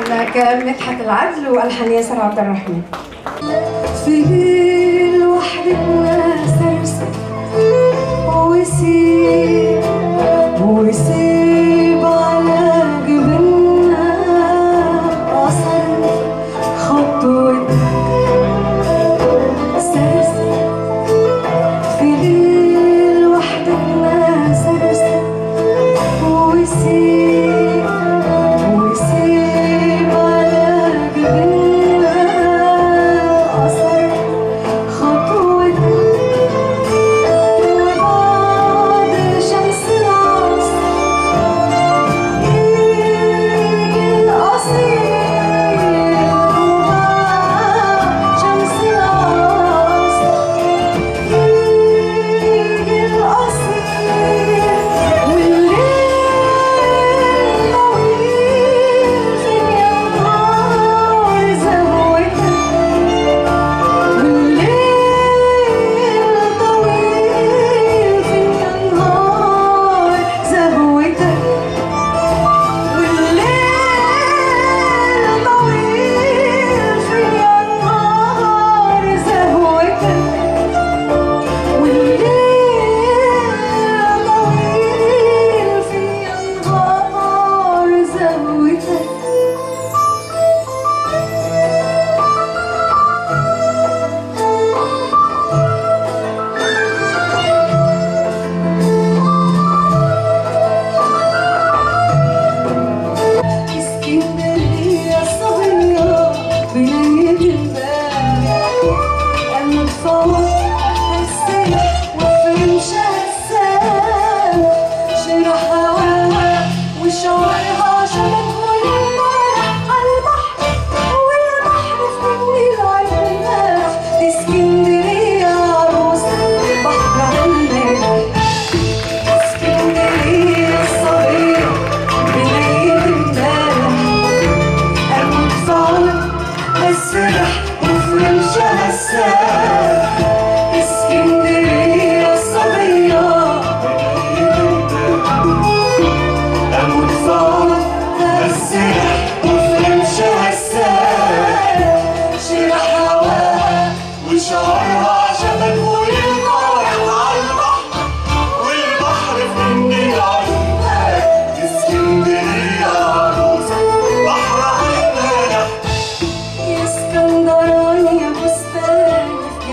لك مدحت العدل والحان ياسر عبد الرحمن في لوحدنا سرسب ويسيب ويسيب على جبيننا أثر خطوتك سرسب في لوحدنا سرسب ويسيب ويسيب على جبيننا أثر خطوتك وبعد شمس العصر يجي القصير وبعد شمس العصر يجي القصير والليل طويل في النهار زهوتك والليل طويل في النهار زهوتك والليل طويل في النهار زهوتك والليل طويل في النهار زهوتك اسكندرية صغيرة بنية الباب أنا بفوت السيح وفرمشها السام شرح هواها وشعرها شبك والامبارح عالبحر والبحر في مني العيون اسكندرية عروسة البحر عالمال اسكندرية الصغيرة بنية امبارح أموت فوق السرح وفرمشها السام اسكندرية الصغيرة أموت فوق السرح وفرمشها السام شرح هواها وشعرها شبك والقارح عالبحر والبحر في مني العيون اسكندرية عروسة بحر عالمالح يا اسكندراني يا بستان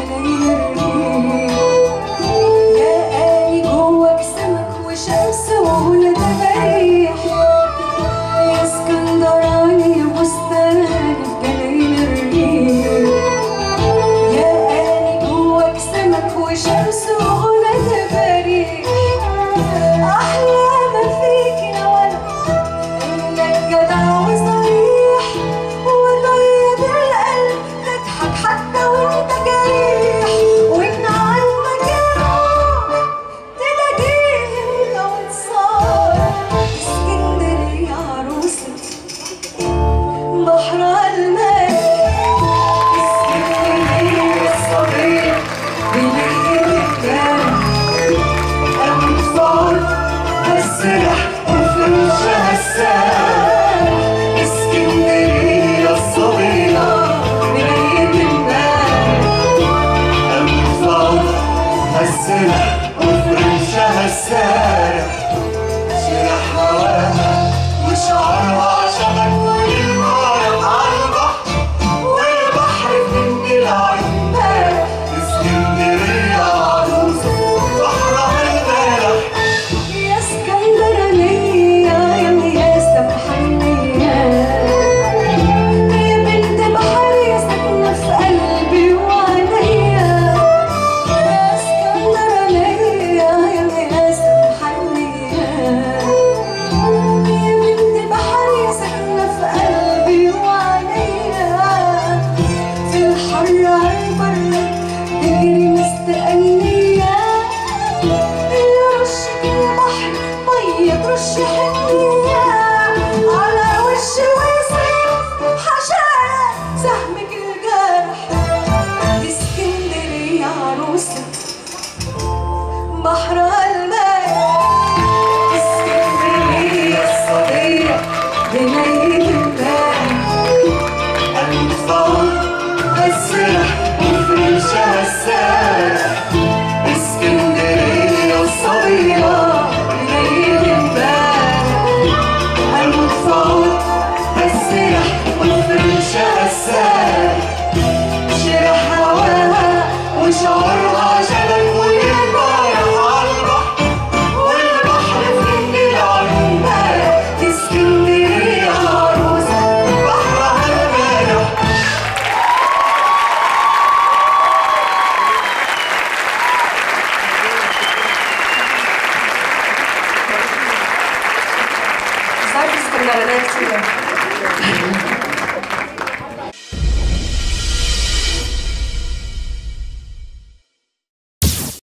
صافي استنى لنا كثير